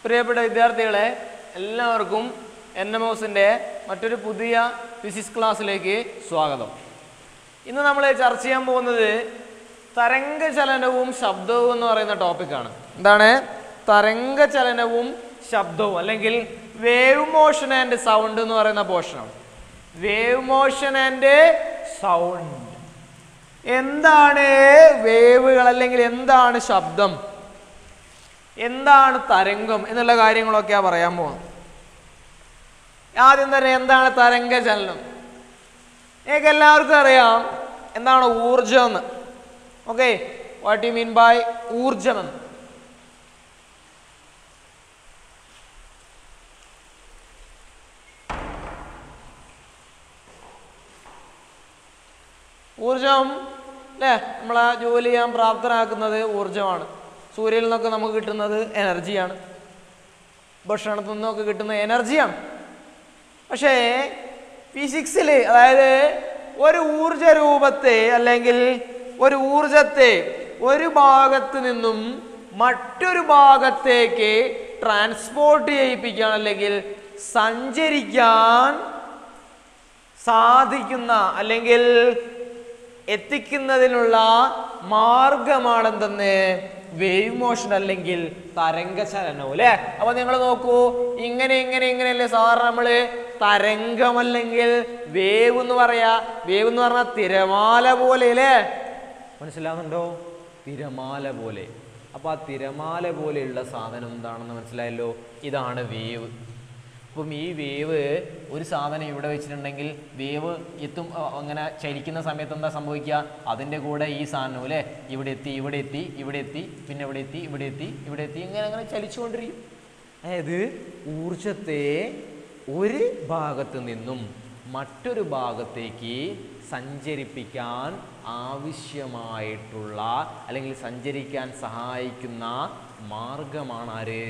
പ്രിയപ്പെട്ട വിദ്യാർത്ഥികളെ എല്ലാവർക്കും എൻ എം ഒസിൻ്റെ മറ്റൊരു പുതിയ ഫിസിക്സ് ക്ലാസ്സിലേക്ക് സ്വാഗതം ഇന്ന് നമ്മൾ ചർച്ച ചെയ്യാൻ പോകുന്നത് തരംഗചലനവും ശബ്ദവും എന്ന് പറയുന്ന ടോപ്പിക്കാണ് എന്താണ് തരംഗചലനവും ശബ്ദവും അല്ലെങ്കിൽ വേവ് മോഷൻ ആൻഡ് സൗണ്ട് എന്ന് പറയുന്ന പോർഷനാണ് വേവ് മോഷൻ ആൻഡ് സൗണ്ട് എന്താണ് വേവുകൾ അല്ലെങ്കിൽ എന്താണ് ശബ്ദം എന്താണ് തരംഗം എന്നുള്ള കാര്യങ്ങളൊക്കെയാണ് പറയാൻ പോകുന്നത് ആദ്യം തന്നെ എന്താണ് തരംഗ ചലനം നിങ്ങൾക്ക് എല്ലാവർക്കും അറിയാം എന്താണ് ഊർജം എന്ന് okay what you mean by ഊർജം എന്ന് ഊർജം അല്ലേ നമ്മളെ ജോലി ചെയ്യാൻ പ്രാപ്തരാക്കുന്നത് ഊർജമാണ് സൂര്യനിൽ നിന്നൊക്കെ നമുക്ക് കിട്ടുന്നത് എനർജിയാണ് ഭക്ഷണത്തിൽ നിന്നൊക്കെ കിട്ടുന്ന എനർജിയാണ് പക്ഷേ ഫിസിക്സിൽ അതായത് ഒരു ഊർജ രൂപത്തെ അല്ലെങ്കിൽ ഒരു ഊർജത്തെ ഒരു ഭാഗത്ത് നിന്നും മറ്റൊരു ഭാഗത്തേക്ക് ട്രാൻസ്പോർട്ട് ചെയ്യിപ്പിക്കാൻ അല്ലെങ്കിൽ സഞ്ചരിക്കാൻ സാധിക്കുന്ന അല്ലെങ്കിൽ എത്തിക്കുന്നതിനുള്ള മാർഗമാണെന്തെന്ന് വേവ് മോഷൻ അല്ലെങ്കിൽ തരംഗചലനം അല്ലേ അപ്പൊ നിങ്ങൾ നോക്കൂ ഇങ്ങനെ ഇങ്ങനെ ഇങ്ങനെയല്ലേ സാധാരണ നമ്മള് തരംഗം അല്ലെങ്കിൽ വേവ് എന്ന് പറയാ വേവ് എന്ന് പറഞ്ഞാൽ തിരമാല പോലെ അല്ലേ മനസ്സിലാവുന്നുണ്ടോ തിരമാല പോലെ അപ്പൊ ആ തിരമാല പോലെയുള്ള സാധനം എന്താണെന്ന് മനസ്സിലായല്ലോ ഇതാണ് വേവ് അപ്പം ഈ വേവ് ഒരു സാധനം ഇവിടെ വെച്ചിട്ടുണ്ടെങ്കിൽ വേവ് എത്തും അ, അങ്ങനെ ചലിക്കുന്ന സമയത്ത് എന്താ സംഭവിക്കുക അതിൻ്റെ കൂടെ ഈ സാധനം അല്ലേ ഇവിടെ എത്തി ഇവിടെ എത്തി ഇവിടെ എത്തി പിന്നെ ഇവിടെ എത്തി ഇവിടെ എത്തി ഇവിടെ എത്തി ഇങ്ങനെ അങ്ങനെ ചലിച്ചുകൊണ്ടിരിക്കും അതായത് ഊർജത്തെ ഒരു ഭാഗത്ത് നിന്നും മറ്റൊരു ഭാഗത്തേക്ക് സഞ്ചരിപ്പിക്കാൻ ആവശ്യമായിട്ടുള്ള അല്ലെങ്കിൽ സഞ്ചരിക്കാൻ സഹായിക്കുന്ന മാർഗമാണ് ആര്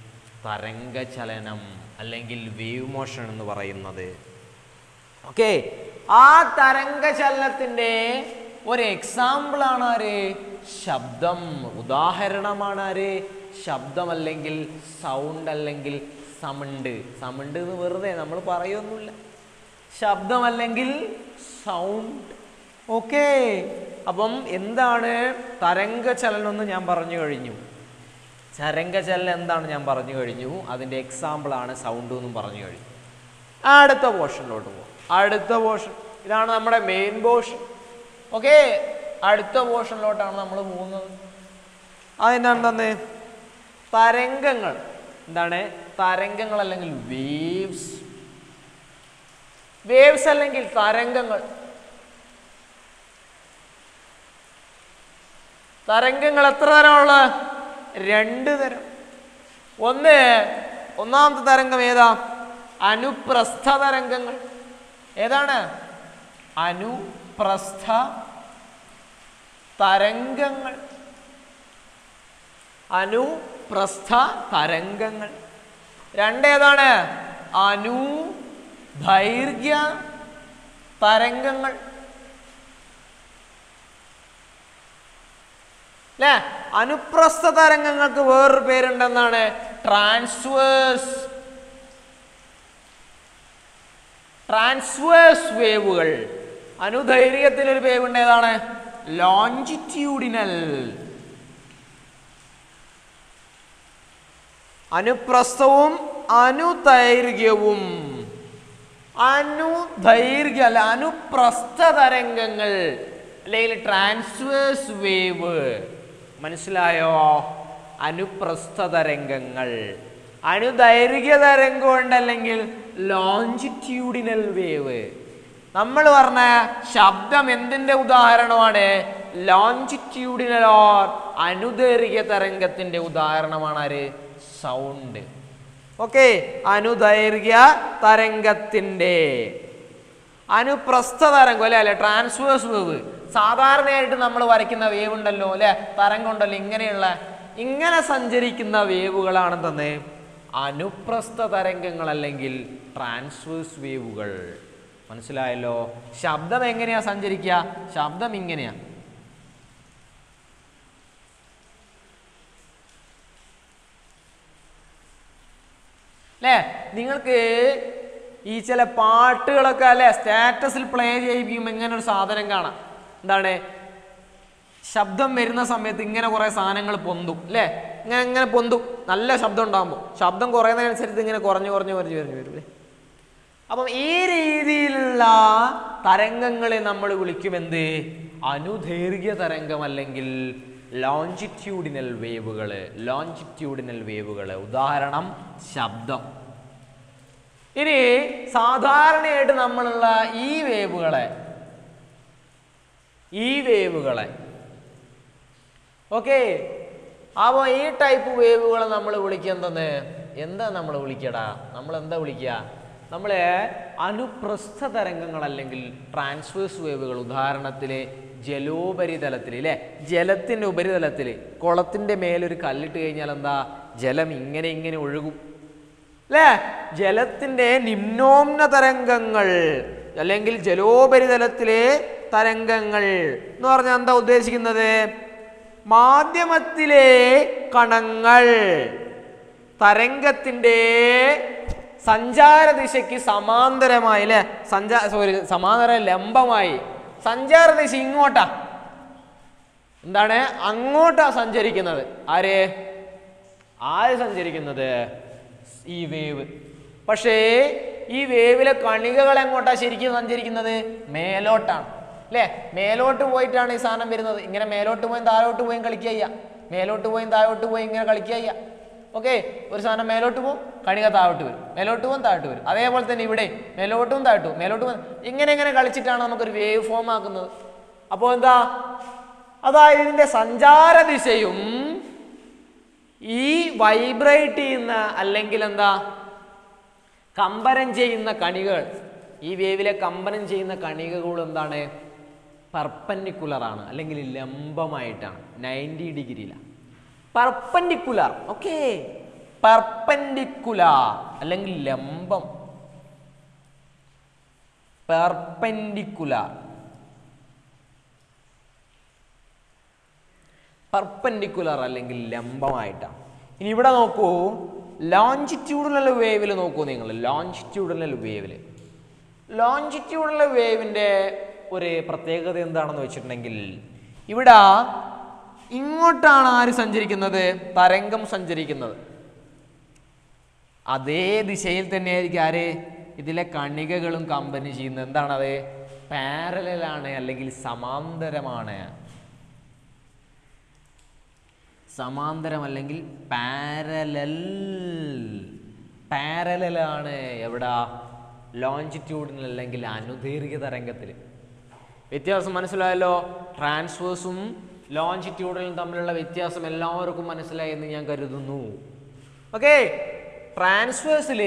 തരംഗചലനം അല്ലെങ്കിൽ വേവ് മോഷൻ എന്ന് പറയുന്നത് ഓക്കെ ആ തരംഗചലനത്തിന്റെ ഒരു എക്സാമ്പിൾ ആണ് ആര് ശബ്ദം ഉദാഹരണമാണ് ആര് ശബ്ദം അല്ലെങ്കിൽ സൗണ്ട് അല്ലെങ്കിൽ സമണ്ട് സമണ്ട് എന്ന് വെറുതെ നമ്മൾ പറയൊന്നുമില്ല ശബ്ദം അല്ലെങ്കിൽ സൗണ്ട് ഓക്കെ അപ്പം എന്താണ് തരംഗചലനം എന്ന് ഞാൻ പറഞ്ഞു കഴിഞ്ഞു തരംഗചലനം എന്താണ് ഞാൻ പറഞ്ഞു കഴിഞ്ഞു അതിൻ്റെ എക്സാമ്പിൾ ആണ് സൗണ്ട് എന്നും പറഞ്ഞു കഴിഞ്ഞു അടുത്ത പോർഷനിലോട്ട് പോകും അടുത്ത പോർഷൻ ഇതാണ് നമ്മുടെ മെയിൻ പോർഷൻ ഓക്കെ അടുത്ത പോർഷനിലോട്ടാണ് നമ്മൾ പോകുന്നത് അതെന്താണ് തന്നെ തരംഗങ്ങൾ എന്താണ് തരംഗങ്ങൾ അല്ലെങ്കിൽ വേവ്സ് വേവ്സ് അല്ലെങ്കിൽ തരംഗങ്ങൾ തരംഗങ്ങൾ എത്ര തരമുള്ള രണ്ട് തരം ഒന്ന് ഒന്നാമത്തെ തരംഗം ഏതാ അനുപ്രസ്ഥ തരംഗങ്ങൾ ഏതാണ് അനുപ്രസ്ഥ തരംഗങ്ങൾ അനുപ്രസ്ഥ തരംഗങ്ങൾ രണ്ടേതാണ് അനു ദൈർഘ്യ തരംഗങ്ങൾ അല്ലേ അനുപ്രസ്ഥ തരംഗങ്ങൾക്ക് വേറൊരു പേരുണ്ടെന്നാണ് ട്രാൻസ്വേഴ്സ് ട്രാൻസ്വേഴ്സ് വേവുകൾ അനുദൈർഘ്യത്തിൽ ഒരു വേവ് ഉണ്ട് ഏതാണ് ലോഞ്ചിറ്റ്യൂഡിനൽ അനുപ്രസ്ഥവും അനുദൈർഘ്യവും അനുദൈർഘ്യ അല്ല അനുപ്രസ്ഥ തരംഗങ്ങൾ അല്ലെങ്കിൽ ട്രാൻസ്വേഴ്സ് വേവ് മനസ്സിലായോ അനുപ്രസ്ഥ തരംഗങ്ങൾ അനുദൈർഘ്യ തരംഗം ഉണ്ടല്ലെങ്കിൽ ലോഞ്ചിറ്റ്യൂഡിനൽ വേവ് നമ്മൾ പറഞ്ഞ ശബ്ദം എന്തിന്റെ ഉദാഹരണമാണ് ലോഞ്ചിറ്റ്യൂഡിനൽ ഓർ അനുദൈർഘ്യ തരംഗത്തിന്റെ ഉദാഹരണമാണ് ആര് സൗണ്ട് ഓക്കെ അനുദൈർഘ്യ തരംഗത്തിന്റെ അനുപ്രസ്ഥ തരംഗം അല്ലെ അല്ലെ ട്രാൻസ്വേഴ്സ് വേവ് സാധാരണയായിട്ട് നമ്മൾ വരയ്ക്കുന്ന വേവ് ഉണ്ടല്ലോ അല്ലെ തരംഗം ഉണ്ടല്ലോ ഇങ്ങനെയുള്ള ഇങ്ങനെ സഞ്ചരിക്കുന്ന വേവുകളാണ് തന്നെ അനുപ്രസ്ഥ തരംഗങ്ങൾ അല്ലെങ്കിൽ ട്രാൻസ്വേഴ്സ് വേവുകൾ മനസ്സിലായല്ലോ ശബ്ദം എങ്ങനെയാ സഞ്ചരിക്കുക ശബ്ദം ഇങ്ങനെയാ അല്ലേ നിങ്ങൾക്ക് ഈ ചില പാട്ടുകളൊക്കെ അല്ലെ സ്റ്റാറ്റസിൽ പ്ലേ ചെയ്യിപ്പിക്കുമ്പോൾ ഇങ്ങനെ ഒരു സാധനം കാണാം എന്താണ് ശബ്ദം വരുന്ന സമയത്ത് ഇങ്ങനെ കുറേ സാധനങ്ങൾ പൊന്തും അല്ലേ ഇങ്ങനെ ഇങ്ങനെ പൊന്തും നല്ല ശബ്ദം ഉണ്ടാകുമ്പോൾ ശബ്ദം കുറയുന്നതിനനുസരിച്ച് ഇങ്ങനെ കുറഞ്ഞു കുറഞ്ഞു കുറഞ്ഞു കുറഞ്ഞു വരും അല്ലേ അപ്പം ഈ രീതിയിലുള്ള തരംഗങ്ങളെ നമ്മൾ വിളിക്കുമെന്ത് അനുദൈർഘ്യ തരംഗം അല്ലെങ്കിൽ ലോഞ്ചിറ്റ്യൂഡിനൽ വേവുകൾ ലോഞ്ചിറ്റ്യൂഡിനൽ വേവുകൾ ഉദാഹരണം ശബ്ദം ഇനി സാധാരണയായിട്ട് നമ്മളുള്ള ഈ വേവുകളെ ഈ വേവുകളെ ഓക്കെ അപ്പോൾ ഈ ടൈപ്പ് വേവുകളെ നമ്മൾ വിളിക്കുന്നത് എന്താ നമ്മൾ വിളിക്കടാ നമ്മൾ എന്താ വിളിക്കുക നമ്മൾ അനുപ്രസ്ഥ തരംഗങ്ങൾ അല്ലെങ്കിൽ ട്രാൻസ്വേഴ്സ് വേവുകൾ ഉദാഹരണത്തിൽ ജലോപരിതലത്തിൽ അല്ലേ ജലത്തിൻ്റെ ഉപരിതലത്തിൽ കുളത്തിൻ്റെ മേലൊരു കല്ലിട്ട് കഴിഞ്ഞാൽ എന്താ ജലം ഇങ്ങനെ ഇങ്ങനെ ഒഴുകും അല്ലേ ജലത്തിൻ്റെ നിമ്നോമ്ന തരംഗങ്ങൾ അല്ലെങ്കിൽ ജലോപരിതലത്തിലെ തരംഗങ്ങൾ എന്ന് പറഞ്ഞാൽ എന്താ ഉദ്ദേശിക്കുന്നത് മാധ്യമത്തിലെ കണങ്ങൾ തരംഗത്തിൻ്റെ സഞ്ചാര ദിശയ്ക്ക് സമാന്തരമായി അല്ലേ സഞ്ചാ സോറി സമാന്തര ലംബമായി സഞ്ചാര ദിശ ഇങ്ങോട്ടാ എന്താണ് അങ്ങോട്ടാ സഞ്ചരിക്കുന്നത് ആര് ആര് സഞ്ചരിക്കുന്നത് ഈ വേവ് പക്ഷേ ഈ വേവിലെ കണികകൾ എങ്ങോട്ടാ ശരിക്കും സഞ്ചരിക്കുന്നത് മേലോട്ടാണ് അല്ലേ മേലോട്ട് പോയിട്ടാണ് ഈ സാധനം വരുന്നത് ഇങ്ങനെ മേലോട്ട് പോയും താഴോട്ട് പോയും കളിക്കുക ചെയ്യുക മേലോട്ട് പോയും താഴോട്ട് പോയി ഇങ്ങനെ കളിക്കുക ചെയ്യുക ഓക്കെ ഒരു സാധനം മേലോട്ട് പോകും കണിക താഴോട്ട് വരും മേലോട്ട് പോകും താഴോട്ട് വരും അതേപോലെ തന്നെ ഇവിടെ മേലോട്ടും താഴോട്ടും മേലോട്ട് പോകും ഇങ്ങനെ ഇങ്ങനെ കളിച്ചിട്ടാണ് നമുക്കൊരു വേവ് ഫോം ആക്കുന്നത് അപ്പോൾ എന്താ അതായത് ഇതിന്റെ സഞ്ചാര ദിശയും ഈ വൈബ്രേറ്റ് ചെയ്യുന്ന അല്ലെങ്കിൽ എന്താ കമ്പനം ചെയ്യുന്ന കണികൾ ഈ വേവിലെ കമ്പനം ചെയ്യുന്ന കണികകൾ എന്താണ് പെർപ്പൻഡിക്കുലർ ആണ് അല്ലെങ്കിൽ ലംബമായിട്ടാണ് നയൻറ്റി ഡിഗ്രിയിലാണ് പെർപ്പൻഡിക്കുലർ ഓക്കെ പെർപ്പൻഡിക്കുലർ അല്ലെങ്കിൽ ലംബം പെർപ്പൻഡിക്കുലർ പെർപ്പൻഡിക്കുലർ അല്ലെങ്കിൽ ലംബമായിട്ടാണ് ഇനി ഇവിടെ നോക്കൂ ലോഞ്ചിറ്റ്യൂഡിനൽ വേവിൽ നോക്കൂ നിങ്ങൾ ലോഞ്ചിറ്റ്യൂഡിനൽ വേവിൽ ലോഞ്ചിറ്റ്യൂഡിനൽ വേവിൻ്റെ ഒരു പ്രത്യേകത എന്താണെന്ന് വെച്ചിട്ടുണ്ടെങ്കിൽ ഇവിടെ ഇങ്ങോട്ടാണ് ആര് സഞ്ചരിക്കുന്നത് തരംഗം സഞ്ചരിക്കുന്നത് അതേ ദിശയിൽ തന്നെയായിരിക്കും ആര് ഇതിലെ കണികകളും കമ്പനി ചെയ്യുന്നത് എന്താണത് പാരലാണ് അല്ലെങ്കിൽ സമാന്തരമാണ് സമാന്തരം അല്ലെങ്കിൽ പാരലൽ പാരലാണ് എവിടാ ലോഞ്ചിറ്റ്യൂഡിനൽ അല്ലെങ്കിൽ അനുദീർഘ തരംഗത്തിൽ വ്യത്യാസം മനസ്സിലായല്ലോ ട്രാൻസ്വേഴ്സും ലോഞ്ചിറ്റ്യൂഡിനും തമ്മിലുള്ള വ്യത്യാസം എല്ലാവർക്കും മനസ്സിലായി എന്ന് ഞാൻ കരുതുന്നു ഓക്കെ ട്രാൻസ്വേഴ്സിൽ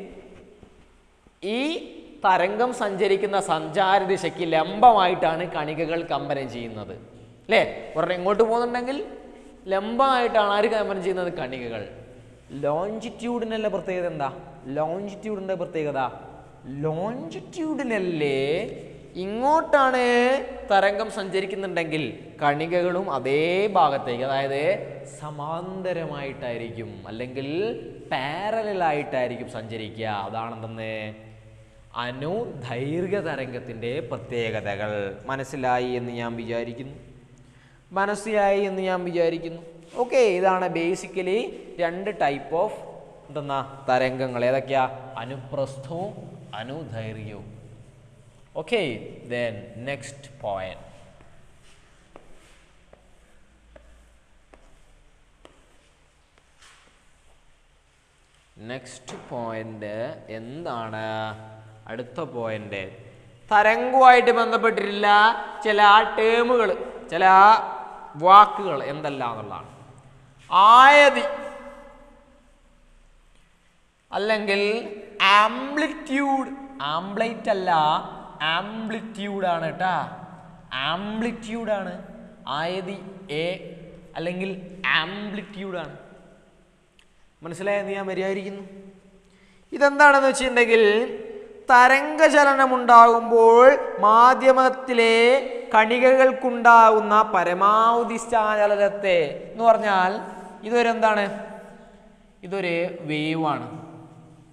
ഈ തരംഗം സഞ്ചരിക്കുന്ന സഞ്ചാര ദിശയ്ക്ക് ലംബമായിട്ടാണ് കണികകൾ കമ്പനം ചെയ്യുന്നത് അല്ലേ ഒരെണ്ണം ഇങ്ങോട്ട് പോകുന്നുണ്ടെങ്കിൽ ലംബമായിട്ടാണ് ആര് കമ്പനം ചെയ്യുന്നത് കണികകൾ ലോഞ്ചിറ്റ്യൂഡിനല്ല പ്രത്യേകത എന്താ ലോഞ്ചിറ്റ്യൂഡിൻ്റെ പ്രത്യേകത ലോഞ്ചിറ്റ്യൂഡിനല്ലേ ഇങ്ങോട്ടാണ് തരംഗം സഞ്ചരിക്കുന്നുണ്ടെങ്കിൽ കണികകളും അതേ ഭാഗത്തേക്ക് അതായത് സമാന്തരമായിട്ടായിരിക്കും അല്ലെങ്കിൽ പാരലായിട്ടായിരിക്കും സഞ്ചരിക്കുക അതാണെന്തെന്ന് അനുദൈർഘ്യ തരംഗത്തിൻ്റെ പ്രത്യേകതകൾ മനസ്സിലായി എന്ന് ഞാൻ വിചാരിക്കുന്നു മനസ്സിലായി എന്ന് ഞാൻ വിചാരിക്കുന്നു ഓക്കെ ഇതാണ് ബേസിക്കലി രണ്ട് ടൈപ്പ് ഓഫ് എന്തെന്നാ തരംഗങ്ങൾ ഏതൊക്കെയാ അനുപ്രസ്ഥവും അനുദൈർഘ്യവും okay then next point next point എന്താണ് അടുത്ത പോയിന്റ് തരംഗവുമായിട്ട് ബന്ധപ്പെട്ടിട്ടില്ല ചില ടേമുകൾ ചില വാക്കുകൾ എന്തല്ല എന്നുള്ളതാണ് ആയതി അല്ലെങ്കിൽ ആംപ്ലിറ്റ്യൂഡ് ആംപ്ലൈറ്റ് അല്ല ആംപ്ലിറ്റ്യൂഡ് ആണ് കേട്ടാ ആംപ്ലിറ്റ്യൂഡ് ആണ് ആയതി എ അല്ലെങ്കിൽ ആംപ്ലിറ്റ്യൂഡ് ആണ് മനസ്സിലായെന്ന് ഞാൻ വിചാരിക്കുന്നു ഇതെന്താണെന്ന് വെച്ചിട്ടുണ്ടെങ്കിൽ തരംഗചലനമുണ്ടാകുമ്പോൾ മാധ്യമത്തിലെ കണികകൾക്കുണ്ടാകുന്ന പരമാവധി സ്ഥാനചലനത്തെ എന്ന് പറഞ്ഞാൽ ഇതൊരു എന്താണ് ഇതൊരു വേവ് ആണ്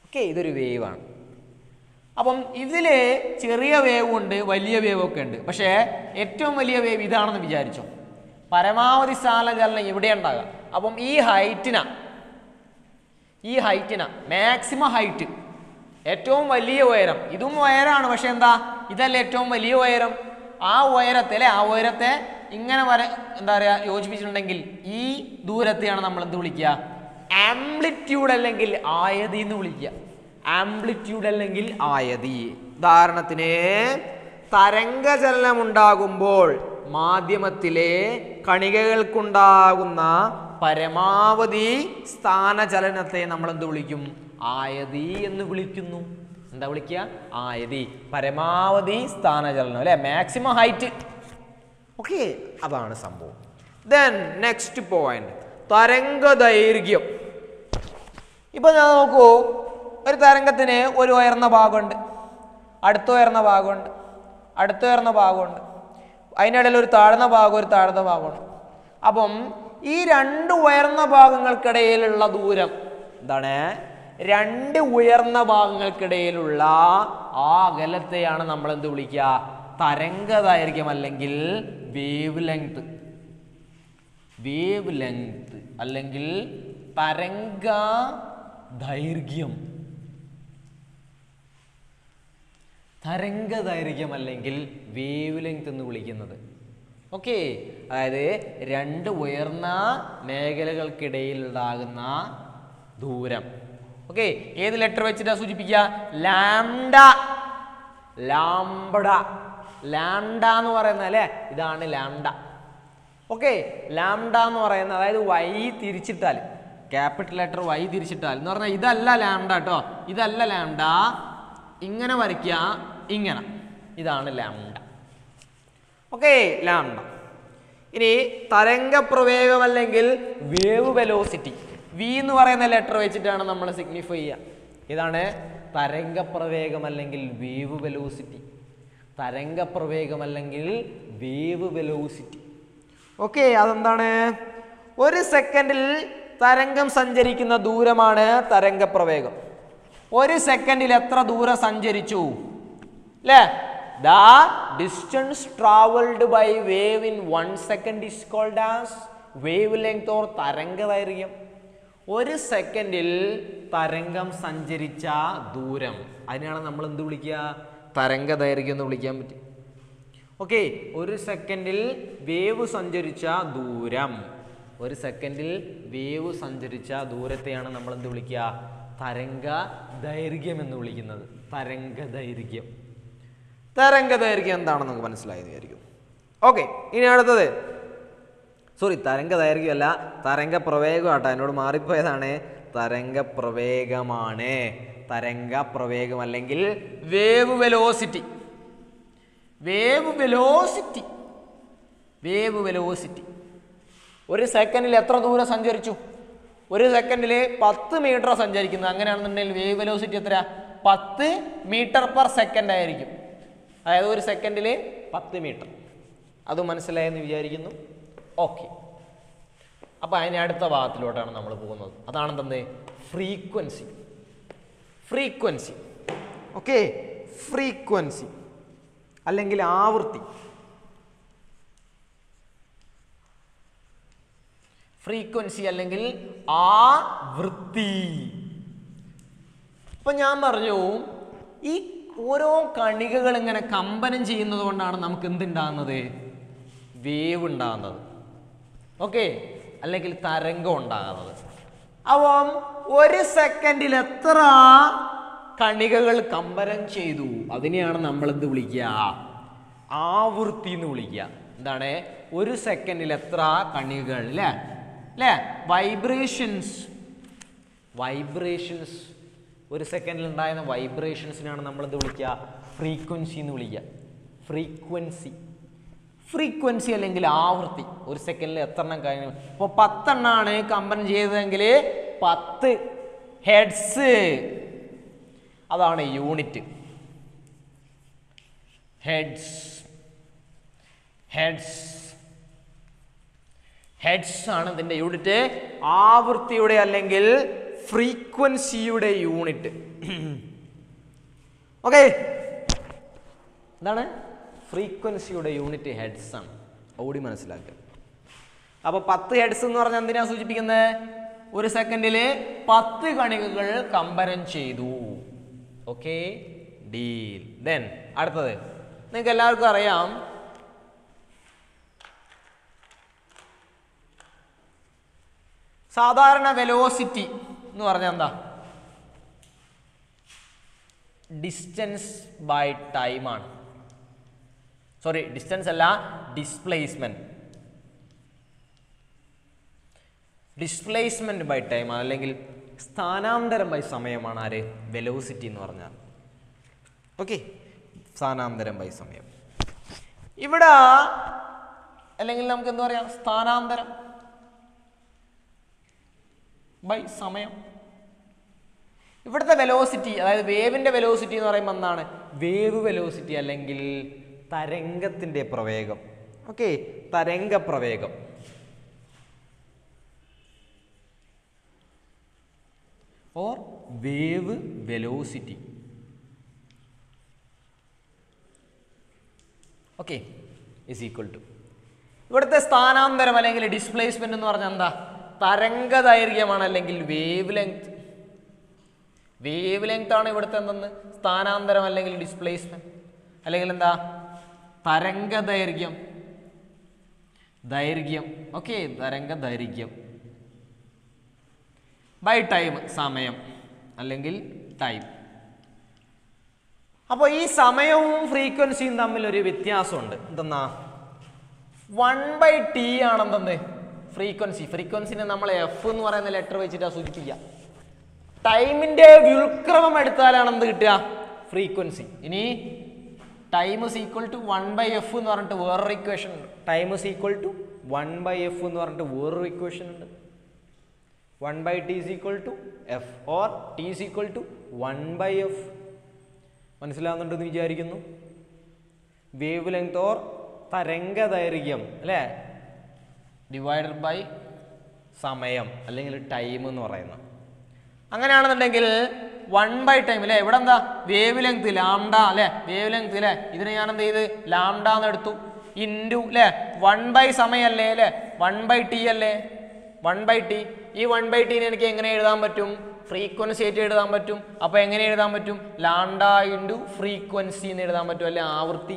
ഓക്കെ ഇതൊരു വേവ് ആണ് അപ്പം ഇതിൽ ചെറിയ വേവ് ഉണ്ട് വലിയ വേവ് ഒക്കെ ഉണ്ട് പക്ഷേ ഏറ്റവും വലിയ വേവ് ഇതാണെന്ന് വിചാരിച്ചോ പരമാവധി സ്ഥാനചലനം ഇവിടെ ഉണ്ടാകാം അപ്പം ഈ ഹൈറ്റിനാ ഈ ഹൈറ്റിനാ മാക്സിമം ഹൈറ്റ് ഏറ്റവും വലിയ ഉയരം ഇതും ഉയരമാണ് പക്ഷെ എന്താ ഇതല്ല ഏറ്റവും വലിയ ഉയരം ആ ഉയരത്തെ അല്ലെ ആ ഉയരത്തെ ഇങ്ങനെ വര എന്താ പറയുക യോജിപ്പിച്ചിട്ടുണ്ടെങ്കിൽ ഈ ദൂരത്തെയാണ് നമ്മൾ എന്ത് വിളിക്കുക ആംപ്ലിറ്റ്യൂഡ് അല്ലെങ്കിൽ ആയതി എന്ന് വിളിക്കുക ആംപ്ലിറ്റ്യൂഡ് അല്ലെങ്കിൽ ആയതി ഉദാഹരണത്തിന് തരംഗചലനം ഉണ്ടാകുമ്പോൾ മാധ്യമത്തിലെ കണികകൾക്കുണ്ടാകുന്ന പരമാവധി സ്ഥാനചലനത്തെ നമ്മൾ എന്ത് വിളിക്കും ആയതി എന്ന് വിളിക്കുന്നു എന്താ വിളിക്കുക ആയതി പരമാവധി സ്ഥാനചലനം അല്ലെ മാക്സിമം ഹൈറ്റ് ഓക്കെ അതാണ് സംഭവം ദെൻ നെക്സ്റ്റ് പോയിന്റ് തരംഗദൈർഘ്യം ഇപ്പൊ ഞാൻ നോക്കൂ ഒരു തരംഗത്തിന് ഒരു ഉയർന്ന ഭാഗമുണ്ട് അടുത്ത ഉയർന്ന ഭാഗമുണ്ട് അടുത്ത ഉയർന്ന ഭാഗമുണ്ട് അതിനിടയിൽ ഒരു താഴ്ന്ന ഭാഗം ഒരു താഴ്ന്ന ഭാഗമുണ്ട് അപ്പം ഈ രണ്ട് ഉയർന്ന ഭാഗങ്ങൾക്കിടയിലുള്ള ദൂരം എന്താണ് രണ്ട് ഉയർന്ന ഭാഗങ്ങൾക്കിടയിലുള്ള ആ അകലത്തെയാണ് നമ്മൾ എന്ത് വിളിക്കുക തരംഗദൈർഘ്യം അല്ലെങ്കിൽ വേവ് ലെങ്ത് വേവ് ലെങ്ത് അല്ലെങ്കിൽ തരംഗ ദൈർഘ്യം തരംഗ ദൈർഘ്യം അല്ലെങ്കിൽ വേവ് ലെങ്ത് എന്ന് വിളിക്കുന്നത് ഓക്കെ അതായത് രണ്ട് ഉയർന്ന മേഖലകൾക്കിടയിൽ ഉണ്ടാകുന്ന ദൂരം ഓക്കെ ഏത് ലെറ്റർ വെച്ചിട്ടാ സൂചിപ്പിക്കുക ലാംഡ ലാംബഡ ലാംഡ എന്ന് പറയുന്നത് അല്ലേ ഇതാണ് ലാംഡ ഓക്കെ ലാംഡ എന്ന് പറയുന്നത് അതായത് വൈ തിരിച്ചിട്ടാൽ ക്യാപിറ്റൽ ലെറ്റർ വൈ തിരിച്ചിട്ടാൽ എന്ന് പറഞ്ഞാൽ ഇതല്ല ലാംഡ കേട്ടോ ഇതല്ല ലാംഡ ഇങ്ങനെ വരയ്ക്കുക ഇങ്ങനെ ഇതാണ് ലാംഡ ഓക്കെ ലാംഡ ഇനി തരംഗപ്രവേഗം അല്ലെങ്കിൽ വേവ് വെലോസിറ്റി വി എന്ന് പറയുന്ന ലെറ്റർ വെച്ചിട്ടാണ് നമ്മൾ സിഗ്നിഫൈ ചെയ്യുക ഇതാണ് തരംഗപ്രവേഗം അല്ലെങ്കിൽ വേവ് വെലോസിറ്റി തരംഗപ്രവേഗം അല്ലെങ്കിൽ വേവ് വെലോസിറ്റി ഓക്കെ അതെന്താണ് ഒരു സെക്കൻഡിൽ തരംഗം സഞ്ചരിക്കുന്ന ദൂരമാണ് തരംഗപ്രവേഗം ഒരു സെക്കൻഡിൽ എത്ര ദൂരം സഞ്ചരിച്ചു അല്ലേ the distance travelled by wave in one second is called as wavelength or തരംഗ ദൈർഘ്യം ഒരു സെക്കൻഡിൽ തരംഗം സഞ്ചരിച്ച ദൂരം അതിനാണ് നമ്മൾ എന്ത് വിളിക്കുക തരംഗ ദൈർഘ്യം എന്ന് വിളിക്കാൻ പറ്റും ഓക്കെ ഒരു സെക്കൻഡിൽ വേവ് സഞ്ചരിച്ച ദൂരം ഒരു സെക്കൻഡിൽ വേവ് സഞ്ചരിച്ച ദൂരത്തെയാണ് നമ്മൾ എന്ത് വിളിക്കുക തരംഗ ദൈർഘ്യം എന്ന് വിളിക്കുന്നത് തരംഗ ദൈർഘ്യം തരംഗ ദൈർഘ്യം എന്താണെന്ന് നമുക്ക് മനസ്സിലായി വിചാരിക്കും ഓക്കെ ഇനി അടുത്തത് സോറി തരംഗ ദൈർഘ്യമല്ല തരംഗ പ്രവേഗം ആട്ടോ എന്നോട് മാറിപ്പോയതാണ് തരംഗ പ്രവേഗമാണ് തരംഗ പ്രവേഗം അല്ലെങ്കിൽ wave velocity wave velocity wave velocity ഒരു സെക്കൻഡിൽ എത്ര ദൂരം സഞ്ചരിച്ചു ഒരു സെക്കൻഡിൽ പത്ത് മീറ്റർ സഞ്ചരിക്കുന്നത് അങ്ങനെയാണെന്നുണ്ടെങ്കിൽ വേവ് വെലോസിറ്റി എത്ര പത്ത് മീറ്റർ പെർ സെക്കൻഡ് ആയിരിക്കും അതായത് ഒരു സെക്കൻഡിൽ പത്ത് മീറ്റർ അത് മനസ്സിലായെന്ന് വിചാരിക്കുന്നു ഓക്കെ അപ്പോൾ അതിന് അടുത്ത ഭാഗത്തിലോട്ടാണ് നമ്മൾ പോകുന്നത് അതാണ് എന്തെന്ന് ഫ്രീക്വൻസി ഫ്രീക്വൻസി ഓക്കെ ഫ്രീക്വൻസി അല്ലെങ്കിൽ ആവൃത്തി ഫ്രീക്വൻസി അല്ലെങ്കിൽ ആവൃത്തി ഇപ്പൊ ഞാൻ പറഞ്ഞു ഈ ഓരോ കണികകൾ ഇങ്ങനെ കമ്പനം ചെയ്യുന്നത് കൊണ്ടാണ് നമുക്ക് എന്തുണ്ടാകുന്നത് വേവ് ഉണ്ടാകുന്നത് ഓക്കെ അല്ലെങ്കിൽ തരംഗം ഉണ്ടാകുന്നത് അപ്പം ഒരു സെക്കൻഡിൽ എത്ര കണികകൾ കമ്പനം ചെയ്തു അതിനെയാണ് നമ്മൾ എന്ത് വിളിക്കുക ആവൃത്തി എന്ന് വിളിക്കുക എന്താണ് ഒരു സെക്കൻഡിൽ എത്ര കണികകൾ അല്ലേ അല്ലേ വൈബ്രേഷൻസ് വൈബ്രേഷൻസ് ഒരു സെക്കൻഡിൽ ഉണ്ടായിരുന്ന വൈബ്രേഷൻസിനാണ് നമ്മൾ എന്ത് വിളിക്കുക ഫ്രീക്വൻസി എന്ന് വിളിക്കുക ഫ്രീക്വൻസി ഫ്രീക്വൻസി അല്ലെങ്കിൽ ആവൃത്തി ഒരു സെക്കൻഡിൽ എത്ര എണ്ണം കഴിഞ്ഞു ഇപ്പോൾ പത്തെണ്ണാണ് കമ്പൻ ചെയ്തതെങ്കിൽ പത്ത് ഹെഡ്സ് അതാണ് യൂണിറ്റ് ഹെഡ്സ് ഹെഡ്സ് ഹെഡ്സ് ആണ് ഇതിൻ്റെ യൂണിറ്റ് ആവൃത്തിയുടെ അല്ലെങ്കിൽ ഫ്രീക്വൻസിയുടെ യൂണിറ്റ് ഓക്കെ എന്താണ് ഫ്രീക്വൻസിയുടെ യൂണിറ്റ് ഹെഡ്സ് ആണ് ഓടി മനസ്സിലാക്കുക അപ്പോൾ പത്ത് ഹെഡ്സ് എന്ന് പറഞ്ഞാൽ എന്തിനാ സൂചിപ്പിക്കുന്നത് ഒരു സെക്കൻഡിൽ പത്ത് കണികകൾ കമ്പനം ചെയ്തു ഓക്കെ ഡീൽ ദെൻ അടുത്തത് നിങ്ങൾക്ക് എല്ലാവർക്കും അറിയാം സാധാരണ വെലോസിറ്റി എന്ന് പറഞ്ഞാൽ എന്താ ഡിസ്റ്റൻസ് ബൈ ടൈം ആണ് സോറി ഡിസ്റ്റൻസ് അല്ല ഡിസ്പ്ലേസ്മെന്റ് ഡിസ്പ്ലേസ്മെന്റ് ബൈ ടൈം അല്ലെങ്കിൽ സ്ഥാനാന്തരം ബൈ സമയമാണ് ആര് വെലോസിറ്റി എന്ന് പറഞ്ഞാൽ ഓക്കെ സ്ഥാനാന്തരം ബൈ സമയം ഇവിടെ അല്ലെങ്കിൽ നമുക്ക് എന്താ പറയാം സ്ഥാനാന്തരം ബൈ സമയം ഇവിടുത്തെ വെലോസിറ്റി അതായത് വേവിന്റെ വെലോസിറ്റി എന്ന് പറയുമ്പോൾ എന്താണ് വേവ് വെലോസിറ്റി അല്ലെങ്കിൽ തരംഗത്തിന്റെ പ്രവേഗം ഓക്കെ തരംഗ പ്രവേഗം or wave velocity okay is equal to ഇവിടുത്തെ സ്ഥാനാന്തരം അല്ലെങ്കിൽ ഡിസ്പ്ലേസ്മെന്റ് എന്ന് പറഞ്ഞാൽ എന്താ തരംഗ ദൈർഘ്യമാണ് അല്ലെങ്കിൽ വേവ് ലെങ്ത് വേവ് ലെങ്ത് ആണ് ഇവിടുത്തെ എന്തെന്ന് സ്ഥാനാന്തരം അല്ലെങ്കിൽ ഡിസ്പ്ലേസ്മെന്റ് അല്ലെങ്കിൽ എന്താ തരംഗ ദൈർഘ്യം ദൈർഘ്യം ഓക്കെ തരംഗ ദൈർഘ്യം ബൈ ടൈം സമയം അല്ലെങ്കിൽ ടൈം അപ്പോൾ ഈ സമയവും ഫ്രീക്വൻസിയും തമ്മിൽ ഒരു വ്യത്യാസമുണ്ട് എന്തെന്നാ വൺ ബൈ ടി ആണെന്തെന്ന് ഫ്രീക്വൻസി ഫ്രീക്വൻസിനെ നമ്മൾ എഫ് എന്ന് പറയുന്ന ലെറ്റർ വെച്ചിട്ടാണ് സൂചിപ്പിക്കുക ടൈമിന്റെ വ്യുൽക്രമം എടുത്താലാണ് എന്ത് കിട്ടുക ഫ്രീക്വൻസി ഇനി time is equal to one by F എന്ന് പറഞ്ഞിട്ട് വേറൊരു ഇക്വേഷൻ ഉണ്ട് time is equal to one by F എന്ന് പറഞ്ഞിട്ട് വേറൊരു ഇക്വേഷൻ ഉണ്ട് one by T is equal to F or T is equal to one by F മനസ്സിലാവുന്നുണ്ടെന്ന് വിചാരിക്കുന്നു വേവ് ലെങ്ത് ഓർ തരംഗ ദൈർഘ്യം അല്ലേ ഡിവൈഡഡ് ബൈ സമയം അല്ലെങ്കിൽ ടൈം എന്ന് പറയുന്നത് അങ്ങനെയാണെന്നുണ്ടെങ്കിൽ വൺ ബൈ ടൈം അല്ലേ ഇവിടെ എന്താ വേവ് ലെങ്ത് ലാംഡ അല്ലേ വേവ് ലെങ്ത് അല്ലേ ഇതിനെ ഞാൻ എന്ത് ചെയ്ത് ലാംഡ എന്ന് എടുത്തു ഇൻറ്റു അല്ലേ വൺ ബൈ സമയല്ലേ അല്ലേ വൺ ബൈ ടി അല്ലേ വൺ ബൈ ടി ഈ വൺ ബൈ ടീനെ എനിക്ക് എങ്ങനെ എഴുതാൻ പറ്റും ഫ്രീക്വൻസി ആയിട്ട് എഴുതാൻ പറ്റും അപ്പോൾ എങ്ങനെ എഴുതാൻ പറ്റും ലാംഡ ഇൻറ്റു ഫ്രീക്വൻസി എന്ന് എഴുതാൻ പറ്റും അല്ലെ ആവൃത്തി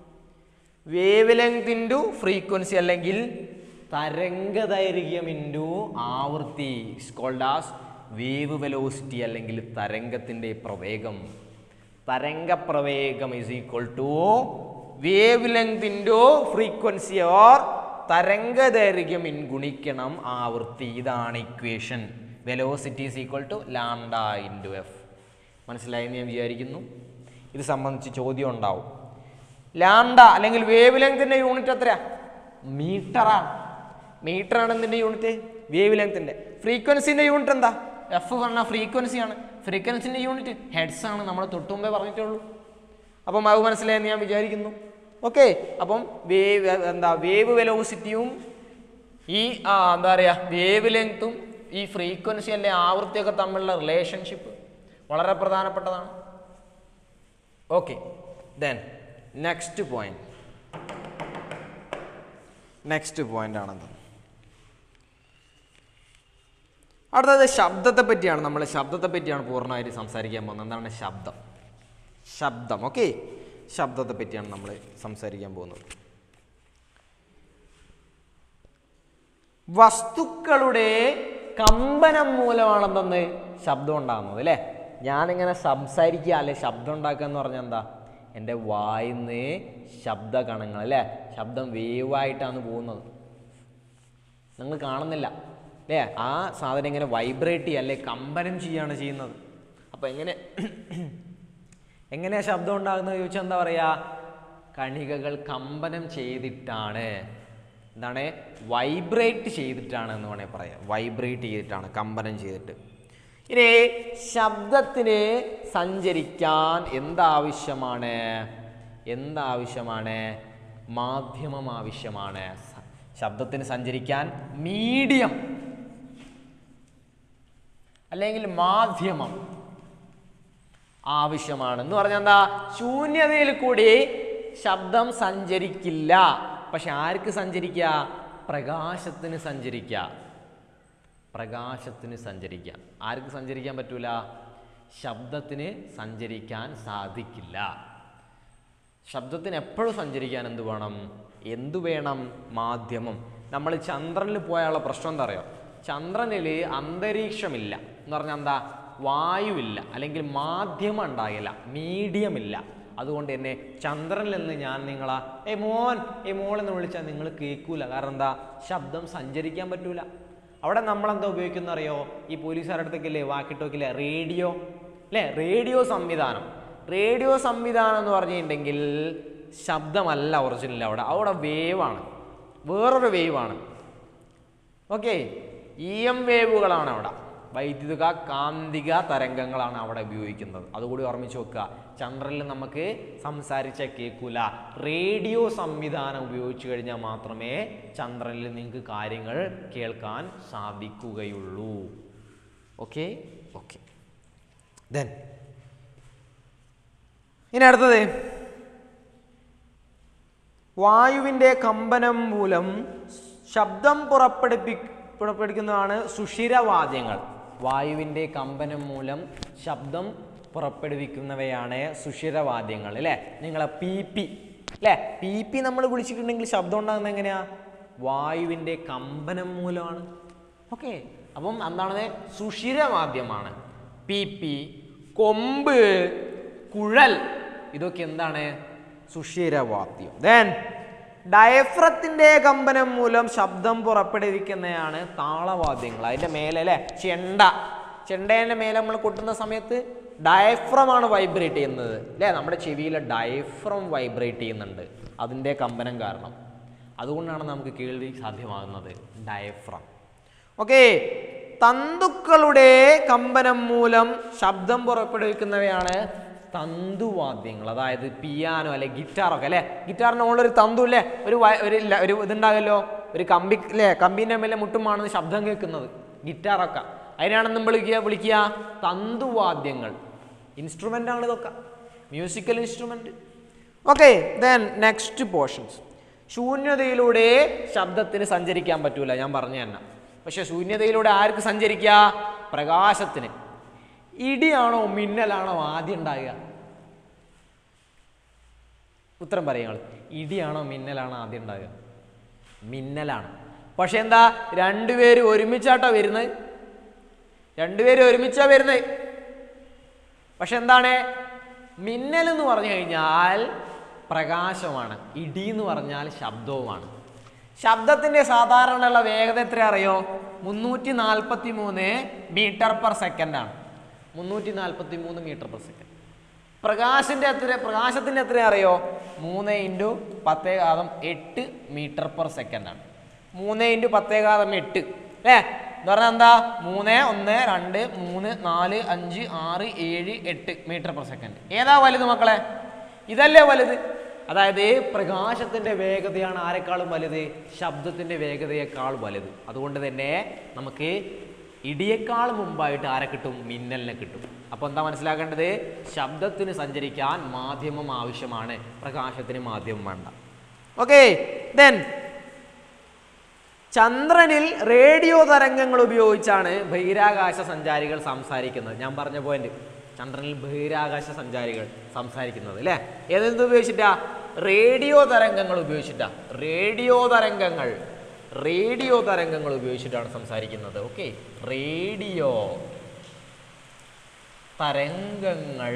വേവ് ലെങ്ത് ഇൻറ്റു ഫ്രീക്വൻസി അല്ലെങ്കിൽ തരംഗ ദൈർഘ്യം ഇൻറ്റു ആവൃത്തി കോൾഡ് ആസ് വേവ് വെലോസിറ്റി അല്ലെങ്കിൽ തരംഗത്തിൻ്റെ പ്രവേഗം തരംഗ പ്രവേഗം is equal to wavelength into frequency or തരംഗ ദൈർഘ്യം ഇൻ ഗുണിക്കണം ആവൃത്തി ഇതാണ് equation velocity is equal to lambda into F മനസ്സിലായി എന്ന് ഞാൻ വിചാരിക്കുന്നു ഇത് സംബന്ധിച്ച് ചോദ്യം ഉണ്ടാവും ലാംഡ അല്ലെങ്കിൽ വേവ് ലെങ്തിൻ്റെ യൂണിറ്റ് എത്രയാ മീറ്ററാണ് മീറ്ററാണ് എന്തിൻ്റെ യൂണിറ്റ് വേവ് ലെങ്തിൻ്റെ ഫ്രീക്വൻസിൻ്റെ യൂണിറ്റ് എന്താ എഫ് പറഞ്ഞാൽ ഫ്രീക്വൻസിയാണ് ഫ്രീക്വൻസിൻ്റെ യൂണിറ്റ് ഹെഡ്സ് ആണ് നമ്മൾ തൊട്ടുമുമ്പേ പറഞ്ഞിട്ടുള്ളൂ അപ്പം അത് മനസ്സിലായെന്ന് ഞാൻ വിചാരിക്കുന്നു ഓക്കെ അപ്പം വേവ് എന്താ വേവ് വെലോസിറ്റിയും ഈ ആ എന്താ പറയുക വേവ് ലെങ്ത്തും ഈ ഫ്രീക്വൻസി അല്ലെ ആവൃത്തിയൊക്കെ തമ്മിലുള്ള റിലേഷൻഷിപ്പ് വളരെ പ്രധാനപ്പെട്ടതാണ് okay then next point next point ആണെന്ത് അടുത്തത് ശബ്ദത്തെ പറ്റിയാണ് നമ്മൾ ശബ്ദത്തെ പറ്റിയാണ് പൂർണ്ണമായിട്ട് സംസാരിക്കാൻ പോകുന്നത് എന്താണ് ശബ്ദം ശബ്ദം ഓക്കെ ശബ്ദത്തെ പറ്റിയാണ് നമ്മൾ സംസാരിക്കാൻ പോകുന്നത് വസ്തുക്കളുടെ കമ്പനം മൂലമാണെന്തെന്ന് ശബ്ദം ഉണ്ടാകുന്നത് അല്ലേ ഞാനിങ്ങനെ സംസാരിക്കുക അല്ലെ ശബ്ദം ഉണ്ടാക്കുക എന്ന് പറഞ്ഞാൽ എന്താ എൻ്റെ വായിന്ന് ശബ്ദ കണങ്ങൾ അല്ലേ ശബ്ദം വേവായിട്ടാണ് പോകുന്നത് നിങ്ങൾ കാണുന്നില്ല അല്ലേ ആ സാധനം ഇങ്ങനെ വൈബ്രേറ്റ് ചെയ്യുക അല്ലെ കമ്പനം ചെയ്യുകയാണ് ചെയ്യുന്നത് അപ്പോൾ എങ്ങനെ എങ്ങനെയാ ശബ്ദം ഉണ്ടാകുന്നത് ചോദിച്ചാൽ എന്താ പറയുക കണികകൾ കമ്പനം ചെയ്തിട്ടാണ് എന്താണ് വൈബ്രേറ്റ് ചെയ്തിട്ടാണ് എന്ന് വേണമെങ്കിൽ പറയാം വൈബ്രേറ്റ് ചെയ്തിട്ടാണ് കമ്പനം ചെയ്തിട്ട് ഇനി ശബ്ദത്തിന് സഞ്ചരിക്കാൻ എന്താവശ്യമാണ് എന്താവശ്യമാണ് മാധ്യമം ആവശ്യമാണ് സ- ശബ്ദത്തിന് സഞ്ചരിക്കാൻ മീഡിയം അല്ലെങ്കിൽ മാധ്യമം ആവശ്യമാണ് എന്ന് പറഞ്ഞാൽ എന്താ ശൂന്യതയിൽ കൂടി ശബ്ദം സഞ്ചരിക്കില്ല പക്ഷെ ആർക്ക് സഞ്ചരിക്കുക പ്രകാശത്തിന് സഞ്ചരിക്കുക പ്രകാശത്തിന് സഞ്ചരിക്കാം ആർക്ക് സഞ്ചരിക്കാൻ പറ്റൂല ശബ്ദത്തിന് സഞ്ചരിക്കാൻ സാധിക്കില്ല ശബ്ദത്തിന് എപ്പോഴും സഞ്ചരിക്കാൻ എന്ത് വേണം എന്തു വേണം മാധ്യമം നമ്മൾ ചന്ദ്രനിൽ പോയാലുള്ള പ്രശ്നം എന്താ അറിയോ ചന്ദ്രനിൽ അന്തരീക്ഷമില്ല എന്ന് പറഞ്ഞാൽ എന്താ വായുവില്ല അല്ലെങ്കിൽ മാധ്യമം ഉണ്ടാകില്ല മീഡിയം ഇല്ല അതുകൊണ്ട് തന്നെ ചന്ദ്രനിൽ നിന്ന് ഞാൻ നിങ്ങളാ ഏ മോൻ ഏ മോൾ എന്ന് വിളിച്ചാൽ നിങ്ങൾ കേൾക്കൂല കാരണം എന്താ ശബ്ദം സഞ്ചരിക്കാൻ പറ്റൂല അവിടെ നമ്മൾ എന്താ ഉപയോഗിക്കുന്ന അറിയോ ഈ പോലീസുകാരുടെ അടുത്തേക്കില്ലേ വാക്കി ടോക്കില്ലേ റേഡിയോ അല്ലേ റേഡിയോ സംവിധാനം റേഡിയോ സംവിധാനം എന്ന് പറഞ്ഞിട്ടുണ്ടെങ്കിൽ ശബ്ദമല്ല ഒറിജിനൽ അവിടെ അവിടെ വേവാണ് വേറൊരു വേവാണ് ഓക്കെ ഇ എം വേവുകളാണ് അവിടെ വൈദ്യുത കാന്തിക തരംഗങ്ങളാണ് അവിടെ ഉപയോഗിക്കുന്നത് അതുകൂടി ഓർമ്മിച്ച് വെക്കുക ചന്ദ്രനിൽ നമുക്ക് സംസാരിച്ച കേൾക്കൂല റേഡിയോ സംവിധാനം ഉപയോഗിച്ചു കഴിഞ്ഞാൽ മാത്രമേ ചന്ദ്രനിൽ നിങ്ങൾക്ക് കാര്യങ്ങൾ കേൾക്കാൻ സാധിക്കുകയുള്ളൂ ഓക്കെ ഓക്കെ ദെൻ ഇനി അടുത്തത് വായുവിൻ്റെ കമ്പനം മൂലം ശബ്ദം പുറപ്പെടുപ്പി പുറപ്പെടുവിക്കുന്നതാണ് സുഷിരവാദ്യങ്ങൾ വായുവിൻ്റെ കമ്പനം മൂലം ശബ്ദം പുറപ്പെടുവിക്കുന്നവയാണ് സുഷിരവാദ്യങ്ങൾ അല്ലേ നിങ്ങളെ പി പി അല്ലേ പി പി നമ്മൾ വിളിച്ചിട്ടുണ്ടെങ്കിൽ ശബ്ദം ഉണ്ടാകുന്നത് എങ്ങനെയാ വായുവിൻ്റെ കമ്പനം മൂലമാണ് ഓക്കെ അപ്പം എന്താണ് സുഷിരവാദ്യമാണ് പി പി കൊമ്പ് കുഴൽ ഇതൊക്കെ എന്താണ് സുഷിരവാദ്യം ദെൻ ഡയഫ്രത്തിന്റെ കമ്പനം മൂലം ശബ്ദം പുറപ്പെടുവിക്കുന്നതാണ് താളവാദ്യങ്ങൾ അതിന്റെ മേലെ അല്ലെ ചെണ്ട ചെണ്ടേന്റെ മേലെ നമ്മൾ കൊട്ടുന്ന സമയത്ത് ഡയഫ്രമാണ് വൈബ്രേറ്റ് ചെയ്യുന്നത് അല്ലേ നമ്മുടെ ചെവിയിലെ ഡയഫ്രം വൈബ്രേറ്റ് ചെയ്യുന്നുണ്ട് അതിൻ്റെ കമ്പനം കാരണം അതുകൊണ്ടാണ് നമുക്ക് കേൾവി സാധ്യമാകുന്നത് ഡയഫ്രം ഓക്കെ തന്തുക്കളുടെ കമ്പനം മൂലം ശബ്ദം പുറപ്പെടുവിക്കുന്നവയാണ് തന്തുവാദ്യങ്ങൾ അതായത് പിയാനോ അല്ലെ ഗിറ്റാറൊക്കെ അല്ലെ ഗിറ്റാറിന് മുകളിൽ ഒരു തന്തു അല്ലേ ഒരു വയ- ഒരു ല- ഒരു ഇതുണ്ടാകല്ലോ ഒരു കമ്പി അല്ലേ കമ്പീൻ്റെ മേലെ മുട്ടുമാണ് ശബ്ദം കേൾക്കുന്നത് ഗിറ്റാറൊക്കെ അതിനാണ് നമ്മൾ വിളിക്കുക വിളിക്കുക തന്തുവാദ്യങ്ങൾ ഇൻസ്ട്രുമെൻ്റ് ആണ് ഇതൊക്കെ musical instrument okay then next portions ശൂന്യതയിലൂടെ ശബ്ദത്തിന് സഞ്ചരിക്കാൻ പറ്റൂല ഞാൻ പറഞ്ഞു തന്നെ പക്ഷെ ശൂന്യതയിലൂടെ ആർക്ക് സഞ്ചരിക്കുക പ്രകാശത്തിന് ഇടിയാണോ മിന്നലാണോ ആദ്യം ഉണ്ടാകുക ഉത്തരം പറയുക ഇടിയാണോ മിന്നലാണോ ആദ്യം ഉണ്ടാകുക മിന്നലാണ് പക്ഷെ എന്താ രണ്ടുപേരും ഒരുമിച്ചാട്ടോ വരുന്നത് രണ്ടുപേരും ഒരുമിച്ചാ വരുന്നത് പക്ഷെ എന്താണ് മിന്നൽ എന്ന് പറഞ്ഞു കഴിഞ്ഞാൽ പ്രകാശമാണ് ഇടി എന്ന് പറഞ്ഞാൽ ശബ്ദവുമാണ് ശബ്ദത്തിന്റെ സാധാരണയുള്ള വേഗത എത്ര അറിയോ മുന്നൂറ്റി നാൽപ്പത്തി മൂന്ന് മീറ്റർ പെർ സെക്കൻഡ് ആണ് മുന്നൂറ്റി നാൽപ്പത്തി മൂന്ന് മീറ്റർ പെർ സെക്കൻഡ് പ്രകാശിന്റെ എത്ര പ്രകാശത്തിന്റെ എത്ര അറിയോ മൂന്ന് ഇൻറ്റു പത്തേകാതം എട്ട് മീറ്റർ പെർ സെക്കൻഡ് ആണ് മൂന്ന് ഇൻറ്റു പത്തേകാതം എട്ട് അല്ലേ എന്ന് പറഞ്ഞാൽ എന്താ മൂന്ന് ഒന്ന് രണ്ട് മൂന്ന് നാല് അഞ്ച് ആറ് ഏഴ് എട്ട് മീറ്റർ പെർ സെക്കൻഡ് ഏതാ വലുത് മക്കളെ ഇതല്ലേ വലുത് അതായത് പ്രകാശത്തിന്റെ വേഗതയാണ് ആരെക്കാളും വലുത് ശബ്ദത്തിന്റെ വേഗതയേക്കാൾ വലുത് അതുകൊണ്ട് തന്നെ നമുക്ക് ഇടിയേക്കാൾ മുമ്പായിട്ട് ആരെ കിട്ടും മിന്നലിനെ കിട്ടും അപ്പോൾ എന്താ മനസ്സിലാക്കേണ്ടത് ശബ്ദത്തിന് സഞ്ചരിക്കാൻ മാധ്യമം ആവശ്യമാണ് പ്രകാശത്തിന് മാധ്യമം വേണ്ട ഓക്കെ ദെൻ ചന്ദ്രനിൽ റേഡിയോ തരംഗങ്ങൾ ഉപയോഗിച്ചാണ് ബഹിരാകാശ സഞ്ചാരികൾ സംസാരിക്കുന്നത് ഞാൻ പറഞ്ഞ പോയിന്റ് ചന്ദ്രനിൽ ബഹിരാകാശ സഞ്ചാരികൾ സംസാരിക്കുന്നത് അല്ലേ ഏതെന്ത് ഉപയോഗിച്ചിട്ടാ റേഡിയോ തരംഗങ്ങൾ ഉപയോഗിച്ചിട്ടാ റേഡിയോ തരംഗങ്ങൾ റേഡിയോ തരംഗങ്ങൾ ഉപയോഗിച്ചിട്ടാണ് സംസാരിക്കുന്നത് ഓക്കെ റേഡിയോ തരംഗങ്ങൾ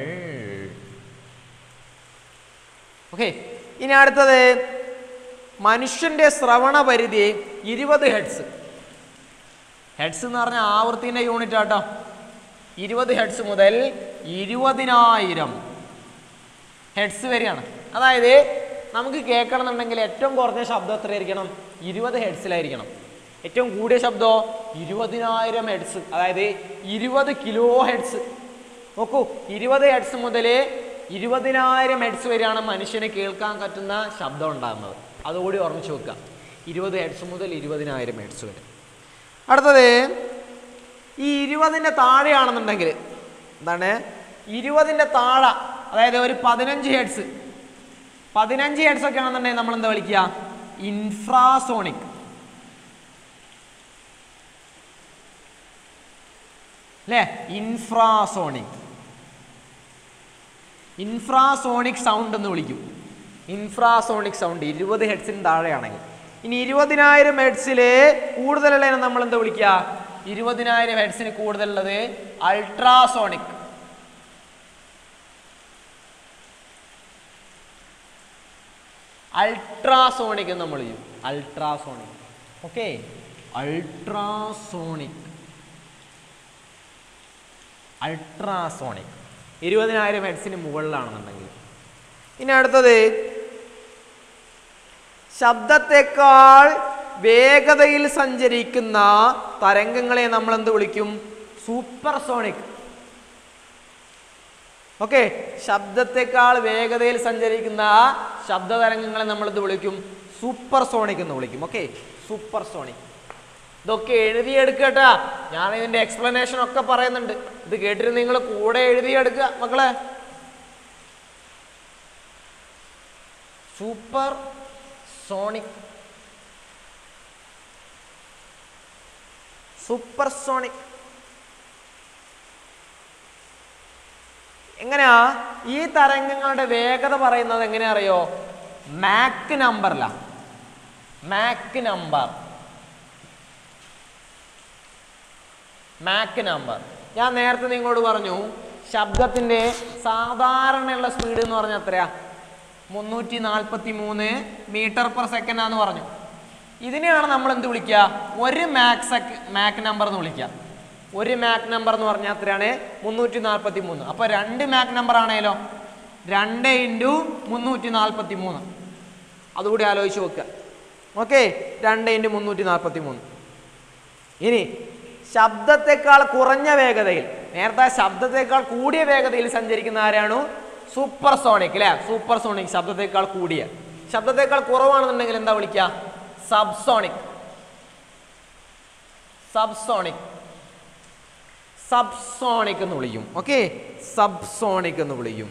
ഓക്കെ ഇനി അടുത്തത് മനുഷ്യന്റെ ശ്രവണ പരിധി ഇരുപത് ഹെഡ്സ് ഹെഡ്സ് എന്ന് പറഞ്ഞാൽ ആവൃത്തിൻ്റെ യൂണിറ്റ് ആട്ടോ ഇരുപത് ഹെഡ്സ് മുതൽ ഇരുപതിനായിരം ഹെഡ്സ് വരെയാണ് അതായത് നമുക്ക് കേൾക്കണം എന്നുണ്ടെങ്കിൽ ഏറ്റവും കുറഞ്ഞ ശബ്ദം എത്രയായിരിക്കണം ഇരുപത് ഹെഡ്സിലായിരിക്കണം ഏറ്റവും കൂടിയ ശബ്ദമോ ഇരുപതിനായിരം ഹെഡ്സ് അതായത് ഇരുപത് കിലോ ഹെഡ്സ് നോക്കൂ ഇരുപത് ഹെഡ്സ് മുതൽ ഇരുപതിനായിരം ഹെഡ്സ് വരെയാണ് മനുഷ്യന് കേൾക്കാൻ പറ്റുന്ന ശബ്ദം ഉണ്ടാകുന്നത് അതുകൂടി ഓർമ്മിച്ച് വെക്കുക ഇരുപത് ഹെഡ്സ് മുതൽ ഇരുപതിനായിരം ഹെഡ്സ് വരെ അടുത്തത് ഈ ഇരുപതിൻ്റെ താഴെയാണെന്നുണ്ടെങ്കിൽ എന്താണ് ഇരുപതിന്റെ താഴെ അതായത് ഒരു പതിനഞ്ച് ഹെഡ്സ് പതിനഞ്ച് ഹെഡ്സ് ഒക്കെ ആണെന്നുണ്ടെങ്കിൽ നമ്മൾ എന്താ വിളിക്കുക ഇൻഫ്രാസോണിക് അല്ലേ ഇൻഫ്രാസോണിക് ഇൻഫ്രാസോണിക് സൗണ്ട് എന്ന് വിളിക്കും ഇൻഫ്രാസോണിക് സൗണ്ട് ഇരുപത് ഹെഡ്സിന് താഴെയാണെങ്കിൽ ഇനി ഇരുപതിനായിരം ഹെഡ്സില് കൂടുതലുള്ളതിനെ നമ്മൾ എന്താ വിളിക്കുക ഇരുപതിനായിരം ഹെഡ്സിന് കൂടുതലുള്ളത് അൾട്രാസോണിക് അൾട്രാസോണിക് എന്ന് നമ്മൾ ചെയ്യും അൾട്രാസോണിക് ഓക്കെ അൾട്രാസോണിക് അൾട്രാസോണിക് ഇരുപതിനായിരം ഹെഡ്സിന് മുകളിലാണെന്നുണ്ടെങ്കിൽ ഇനി അടുത്തത് ശബ്ദത്തെക്കാൾ വേഗതയിൽ സഞ്ചരിക്കുന്ന തരംഗങ്ങളെ നമ്മൾ എന്ത് വിളിക്കും സൂപ്പർസോണിക് ഓക്കെ ശബ്ദത്തെക്കാൾ വേഗതയിൽ സഞ്ചരിക്കുന്ന ശബ്ദ തരംഗങ്ങളെ നമ്മൾ എന്ത് വിളിക്കും സൂപ്പർസോണിക് എന്ന് വിളിക്കും ഓക്കെ സൂപ്പർസോണിക് ഇതൊക്കെ എഴുതിയെടുക്കട്ടാ ഞാൻ ഇതിന്റെ എക്സ്പ്ലനേഷൻ ഒക്കെ പറയുന്നുണ്ട് ഇത് കേട്ടിട്ട് നിങ്ങൾ കൂടെ എഴുതിയെടുക്കുക മക്കളെ സൂപ്പർ സോണിക് സൂപ്പർ സോണിക് എങ്ങനെയാ ഈ തരംഗങ്ങളുടെ വേഗത പറയുന്നത് എങ്ങനെയാ അറിയോ മാക്ക് നമ്പറില മാക്ക് നമ്പർ മാക്ക് നമ്പർ ഞാൻ നേരത്തെ നിങ്ങളോട് പറഞ്ഞു ശബ്ദത്തിന്റെ സാധാരണയുള്ള സ്പീഡ് എന്ന് പറഞ്ഞാൽ എത്രയാ മുന്നൂറ്റി നാൽപ്പത്തി മൂന്ന് മീറ്റർ പെർ സെക്കൻഡ് ആന്ന് പറഞ്ഞു ഇതിനെയാണ് നമ്മൾ എന്ത് വിളിക്കുക ഒരു മാക് സെക് മാക് നമ്പർ എന്ന് വിളിക്കുക ഒരു മാക് നമ്പർ എന്ന് പറഞ്ഞാൽ എത്രയാണ് മുന്നൂറ്റി നാൽപ്പത്തി മൂന്ന് അപ്പൊ രണ്ട് മാക് നമ്പർ ആണേലോ രണ്ട് ഇൻറ്റു മുന്നൂറ്റി നാൽപ്പത്തി മൂന്ന് അതുകൂടി ആലോചിച്ച് വെക്കുക ഓക്കെ രണ്ട് ഇൻറ്റു മുന്നൂറ്റി നാൽപ്പത്തി മൂന്ന് ഇനി ശബ്ദത്തെക്കാൾ കുറഞ്ഞ വേഗതയിൽ നേരത്തെ ശബ്ദത്തെക്കാൾ കൂടിയ വേഗതയിൽ സഞ്ചരിക്കുന്ന ആരാണ് സൂപ്പർ സോണിക് അല്ലെ സൂപ്പർ സോണിക് ശബ്ദത്തെക്കാൾ കൂടിയ ശബ്ദത്തെക്കാൾ കുറവാണെന്നുണ്ടെങ്കിൽ എന്താ വിളിക്കുക സബ്സോണിക് സബ്സോണിക് സബ്സോണിക് എന്ന് വിളിക്കും ഓക്കെ സബ്സോണിക് എന്ന് വിളിക്കും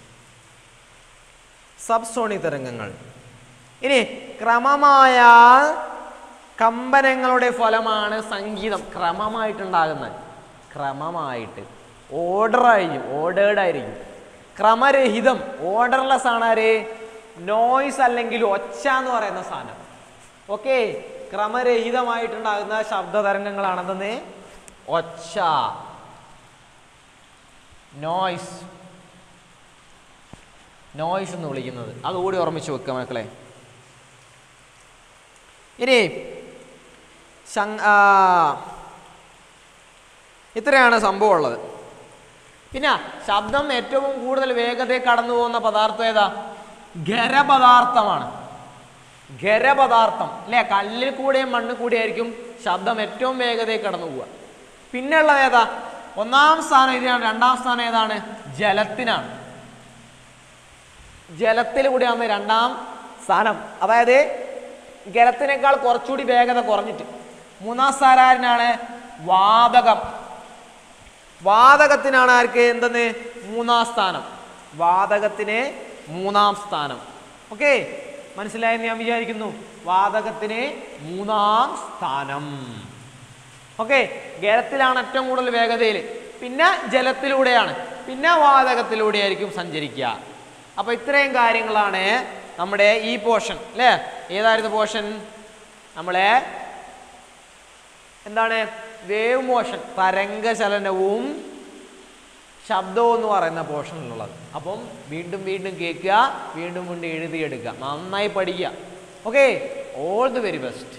സബ്സോണിക് തരംഗങ്ങൾ ഇനി ക്രമമായ കമ്പനങ്ങളുടെ ഫലമാണ് സംഗീതം ക്രമമായിട്ടുണ്ടാകുന്നത് ക്രമമായിട്ട് ഓർഡർ ആയിരിക്കും ഓർഡേർഡ് ആയിരിക്കും ക്രമരഹിതം ഓർഡർലെസ് ആണ് ആര് നോയ്സ് അല്ലെങ്കിൽ ഒച്ച എന്ന് പറയുന്ന സാധനം ഓക്കെ ക്രമരഹിതമായിട്ടുണ്ടാകുന്ന ശബ്ദ തരംഗങ്ങളാണെന്ന് ഒച്ച നോയ്സ് നോയ്സ് എന്ന് വിളിക്കുന്നത് അതുകൂടി ഓർമ്മിച്ച് വെക്കുക മക്കളെ ഇനി ശങ്- ആ, ഇത്രയാണ് സംഭവം ഉള്ളത് പിന്നെ ശബ്ദം ഏറ്റവും കൂടുതൽ വേഗതയിൽ കടന്നു പോകുന്ന പദാർത്ഥം ഏതാ ഖരപദാർത്ഥമാണ് ഖരപദാർത്ഥം അല്ലേ കല്ലിൽ കൂടെയും മണ്ണിൽ കൂടെയായിരിക്കും ശബ്ദം ഏറ്റവും വേഗതയിൽ കടന്നു പോവുക പിന്നെ ഉള്ളത് ഏതാ ഒന്നാം സ്ഥാനം ഇതിനാണ് രണ്ടാം സ്ഥാനം ഏതാണ് ജലത്തിനാണ് ജലത്തിൽ കൂടിയാണ് രണ്ടാം സ്ഥാനം അതായത് ജലത്തിനേക്കാൾ കുറച്ചുകൂടി വേഗത കുറഞ്ഞിട്ട് മൂന്നാം സ്ഥാനാരനാണ് വാതകം വാതകത്തിനാണ് ആർക്ക് എന്തെന്ന് മൂന്നാം സ്ഥാനം വാതകത്തിന് മൂന്നാം സ്ഥാനം ഓക്കെ മനസ്സിലായെന്ന് ഞാൻ വിചാരിക്കുന്നു വാതകത്തിന് മൂന്നാം സ്ഥാനം ഓക്കെ ജലത്തിലാണ് ഏറ്റവും കൂടുതൽ വേഗതയിൽ പിന്നെ ജലത്തിലൂടെയാണ് പിന്നെ വാതകത്തിലൂടെയായിരിക്കും സഞ്ചരിക്കുക അപ്പൊ ഇത്രയും കാര്യങ്ങളാണ് നമ്മുടെ ഈ പോർഷൻ അല്ലേ ഏതായിരുന്നു പോർഷൻ നമ്മളെ എന്താണ് വേവ് മോഷൻ തരംഗചലനവും ശബ്ദവും എന്ന് പറയുന്ന പോർഷനിലുള്ളത് അപ്പം വീണ്ടും വീണ്ടും കേൾക്കുക വീണ്ടും വീണ്ടും എഴുതിയെടുക്കുക നന്നായി പഠിക്കുക okay all the very best